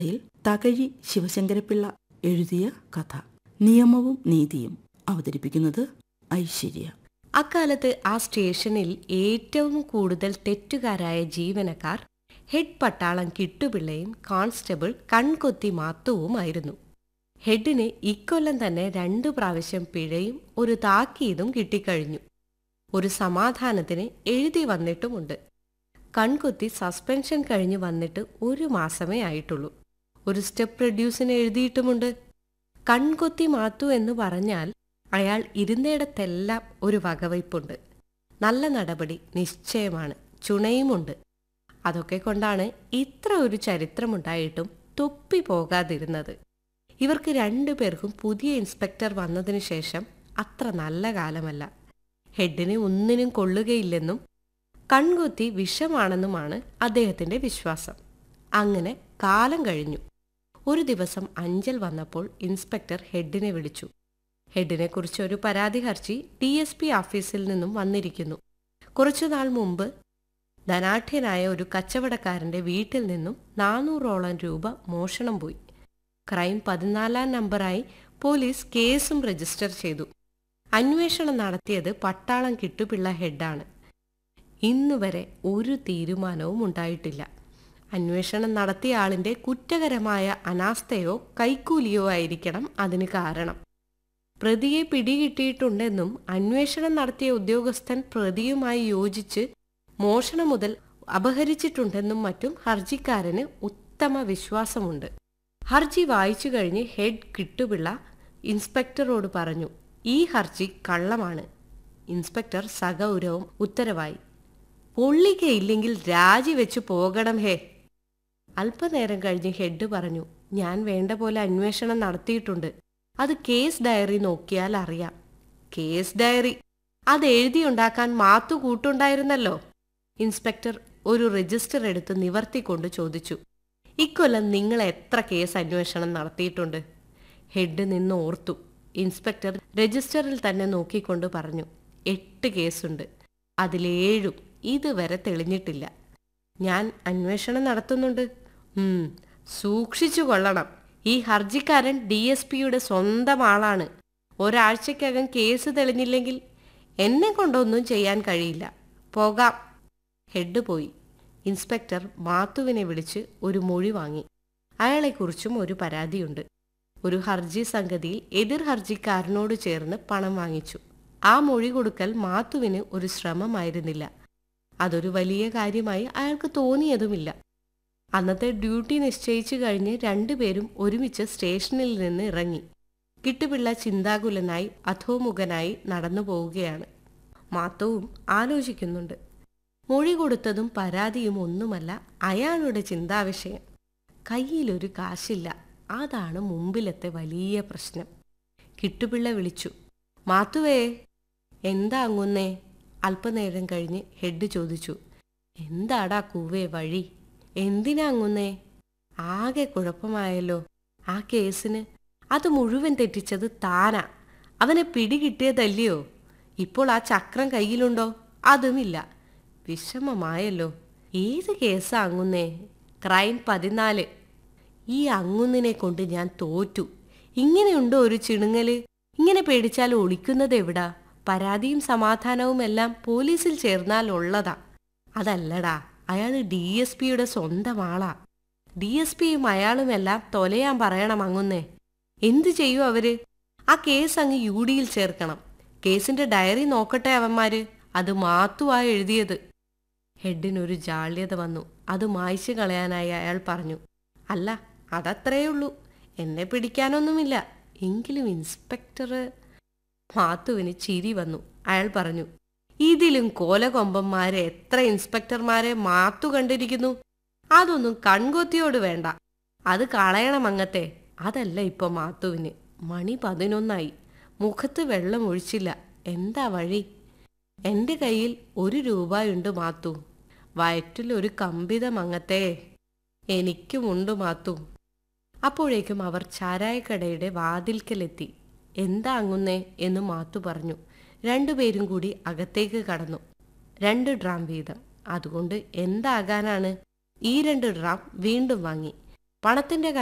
യിൽ തകഴി ശിവശങ്കരപ്പിള്ള എഴുതിയ കഥ നിയമവും നീതിയും അവതരിപ്പിക്കുന്നത് ഐശ്വര്യ അക്കാലത്ത് ആ സ്റ്റേഷനിൽ ഏറ്റവും കൂടുതൽ തെറ്റുകാരായ ജീവനക്കാർ ഹെഡ് പട്ടാളം കിട്ടുപിള്ളയും കോൺസ്റ്റബിൾ കൺകൊത്തി മാത്തുവുമായിരുന്നു ഹെഡിന് ഇക്കൊല്ലം തന്നെ രണ്ടു പ്രാവശ്യം പിഴയും ഒരു താക്കീതും കിട്ടിക്കഴിഞ്ഞു ഒരു സമാധാനത്തിന് എഴുതി വന്നിട്ടുമുണ്ട് കൺകൊത്തി സസ്പെൻഷൻ കഴിഞ്ഞ് വന്നിട്ട് ഒരു മാസമേ ആയിട്ടുള്ളൂ ഒരു സ്റ്റെപ്പ് റെഡ്യൂസിന് എഴുതിയിട്ടുമുണ്ട് കൺകൊത്തി മാത്തു എന്ന് പറഞ്ഞാൽ അയാൾ ഇരുന്നിടത്തെല്ലാം ഒരു വകവയ്പുണ്ട് നല്ല നടപടി നിശ്ചയമാണ് ചുണയുമുണ്ട് അതൊക്കെ കൊണ്ടാണ് ഇത്ര ഒരു ചരിത്രമുണ്ടായിട്ടും തൊപ്പി പോകാതിരുന്നത് ഇവർക്ക് രണ്ടുപേർക്കും പുതിയ ഇൻസ്പെക്ടർ വന്നതിനു ശേഷം അത്ര നല്ല കാലമല്ല ഹെഡിന് ഒന്നിനും കൊള്ളുകയില്ലെന്നും കൺകൊത്തി വിഷമാണെന്നുമാണ് അദ്ദേഹത്തിന്റെ വിശ്വാസം അങ്ങനെ കാലം കഴിഞ്ഞു ഒരു ദിവസം അഞ്ചൽ വന്നപ്പോൾ ഇൻസ്പെക്ടർ ഹെഡിനെ വിളിച്ചു ഹെഡിനെക്കുറിച്ച് ഒരു പരാതി ഹർജി ഡി എസ് പി ഓഫീസിൽ നിന്നും വന്നിരിക്കുന്നു കുറച്ചുനാൾ മുമ്പ് ധനാഠ്യനായ ഒരു കച്ചവടക്കാരന്റെ വീട്ടിൽ നിന്നും നാനൂറോളം രൂപ മോഷണം പോയി ക്രൈം പതിനാലാം നമ്പറായി പോലീസ് കേസും രജിസ്റ്റർ ചെയ്തു അന്വേഷണം നടത്തിയത് പട്ടാളം കിട്ടുപിള്ള ഹെഡാണ് ഇന്നുവരെ ഒരു തീരുമാനവും ഉണ്ടായിട്ടില്ല അന്വേഷണം നടത്തിയ ആളിന്റെ കുറ്റകരമായ അനാസ്ഥയോ കൈക്കൂലിയോ ആയിരിക്കണം അതിന് കാരണം പ്രതിയെ പിടികിട്ടിയിട്ടുണ്ടെന്നും അന്വേഷണം നടത്തിയ ഉദ്യോഗസ്ഥൻ പ്രതിയുമായി യോജിച്ച് മോഷണം മുതൽ അപഹരിച്ചിട്ടുണ്ടെന്നും മറ്റും ഹർജിക്കാരന് ഉത്തമ വിശ്വാസമുണ്ട് ഹർജി വായിച്ചു കഴിഞ്ഞ് ഹെഡ് കിട്ടുപിള്ള ഇൻസ്പെക്ടറോട് പറഞ്ഞു ഈ ഹർജി കള്ളമാണ് ഇൻസ്പെക്ടർ സഗൗരവം ഉത്തരവായി പൊള്ളിക്കയില്ലെങ്കിൽ രാജിവെച്ചു പോകണം ഹേ അല്പനേരം കഴിഞ്ഞ് ഹെഡ് പറഞ്ഞു ഞാൻ വേണ്ട പോലെ അന്വേഷണം നടത്തിയിട്ടുണ്ട് അത് കേസ് ഡയറി നോക്കിയാൽ അറിയാം കേസ് ഡയറി അത് എഴുതിയുണ്ടാക്കാൻ മാത്തു കൂട്ടുണ്ടായിരുന്നല്ലോ ഇൻസ്പെക്ടർ ഒരു രജിസ്റ്റർ എടുത്ത് നിവർത്തിക്കൊണ്ട് ചോദിച്ചു ഇക്കൊല്ലം നിങ്ങൾ എത്ര കേസ് അന്വേഷണം നടത്തിയിട്ടുണ്ട് ഹെഡ് നിന്ന് ഓർത്തു ഇൻസ്പെക്ടർ രജിസ്റ്ററിൽ തന്നെ നോക്കിക്കൊണ്ട് പറഞ്ഞു എട്ട് കേസുണ്ട് അതിലേഴും ഇതുവരെ തെളിഞ്ഞിട്ടില്ല ഞാൻ അന്വേഷണം നടത്തുന്നുണ്ട് ഉം സൂക്ഷിച്ചു കൊള്ളണം ഈ ഹർജിക്കാരൻ ഡി എസ് പിയുടെ സ്വന്തം ആളാണ് ഒരാഴ്ചക്കകം കേസ് തെളിഞ്ഞില്ലെങ്കിൽ എന്നെ കൊണ്ടൊന്നും ചെയ്യാൻ കഴിയില്ല പോകാം ഹെഡ് പോയി ഇൻസ്പെക്ടർ മാത്തുവിനെ വിളിച്ച് ഒരു മൊഴി വാങ്ങി അയാളെക്കുറിച്ചും ഒരു പരാതിയുണ്ട് ഒരു ഹർജി സംഗതിയിൽ എതിർ ഹർജിക്കാരനോട് ചേർന്ന് പണം വാങ്ങിച്ചു ആ മൊഴി കൊടുക്കൽ മാത്തുവിന് ഒരു ശ്രമമായിരുന്നില്ല അതൊരു വലിയ കാര്യമായി അയാൾക്ക് തോന്നിയതുമില്ല അന്നത്തെ ഡ്യൂട്ടി നിശ്ചയിച്ചു കഴിഞ്ഞ് രണ്ടുപേരും ഒരുമിച്ച് സ്റ്റേഷനിൽ നിന്ന് ഇറങ്ങി കിട്ടുപിള്ള ചിന്താകുലനായി അധോമുഖനായി നടന്നു പോവുകയാണ് മാത്തവും ആലോചിക്കുന്നുണ്ട് മൊഴി കൊടുത്തതും പരാതിയും ഒന്നുമല്ല അയാളുടെ ചിന്താവിഷയം കയ്യിലൊരു കാശില്ല അതാണ് മുമ്പിലത്തെ വലിയ പ്രശ്നം കിട്ടുപിള്ള വിളിച്ചു മാത്തുവേ എന്താ അങ്ങുന്നേ അല്പനേരം കഴിഞ്ഞ് ഹെഡ് ചോദിച്ചു എന്താടാ കൂവേ വഴി എന്തിനാ അങ്ങുന്നേ ആകെ കുഴപ്പമായല്ലോ ആ കേസിന് അത് മുഴുവൻ തെറ്റിച്ചത് താനാ അവനെ പിടികിട്ടിയതല്ലയോ ഇപ്പോൾ ആ ചക്രം കയ്യിലുണ്ടോ അതുമില്ല വിഷമമായല്ലോ ഏത് കേസാ അങ്ങുന്നേ ക്രൈം പതിനാല് ഈ അങ്ങുന്നിനെ കൊണ്ട് ഞാൻ തോറ്റു ഇങ്ങനെയുണ്ടോ ഒരു ചിണുങ്ങല് ഇങ്ങനെ പേടിച്ചാൽ ഒളിക്കുന്നത് എവിടാ പരാതിയും സമാധാനവും എല്ലാം പോലീസിൽ ചേർന്നാൽ ഉള്ളതാ അതല്ലടാ അയാൾ ഡി എസ് പിയുടെ സ്വന്തം ആളാ ഡി എസ് പിയും അയാളുമെല്ലാം തൊലയാൻ പറയണം അങ്ങുന്നേ എന്തു ചെയ്യൂ അവര് ആ കേസ് അങ്ങ് യു ഡിയിൽ ചേർക്കണം കേസിന്റെ ഡയറി നോക്കട്ടെ അവന്മാര് അത് മാത്തുവാ എഴുതിയത് ഹെഡിനൊരു ജാള്യത വന്നു അത് മായ്ച്ചു കളയാനായി അയാൾ പറഞ്ഞു അല്ല അതത്രേ ഉള്ളൂ എന്നെ പിടിക്കാനൊന്നുമില്ല എങ്കിലും ഇൻസ്പെക്ടർ മാത്തുവിന് ചിരി വന്നു അയാൾ പറഞ്ഞു ഇതിലും കോലകൊമ്പന്മാരെ എത്ര ഇൻസ്പെക്ടർമാരെ മാത്തു കണ്ടിരിക്കുന്നു അതൊന്നും കൺകൊത്തിയോട് വേണ്ട അത് കളയണം അങ്ങത്തെ അതല്ല ഇപ്പൊ മാത്തുവിന് മണി പതിനൊന്നായി മുഖത്ത് വെള്ളം ഒഴിച്ചില്ല എന്താ വഴി എന്റെ കയ്യിൽ ഒരു രൂപയുണ്ട് മാത്തു വയറ്റിൽ ഒരു കമ്പിതം അങ്ങത്തെ എനിക്കുമുണ്ട് മാത്തു അപ്പോഴേക്കും അവർ ചാരായക്കടയുടെ വാതിൽക്കലെത്തി എന്താ അങ്ങുന്നേ എന്ന് മാത്തു പറഞ്ഞു രണ്ടുപേരും കൂടി അകത്തേക്ക് കടന്നു രണ്ട് ഡ്രാം വീതം അതുകൊണ്ട് എന്താകാനാണ് ഈ രണ്ട് ഡ്രാം വീണ്ടും വാങ്ങി പണത്തിന്റെ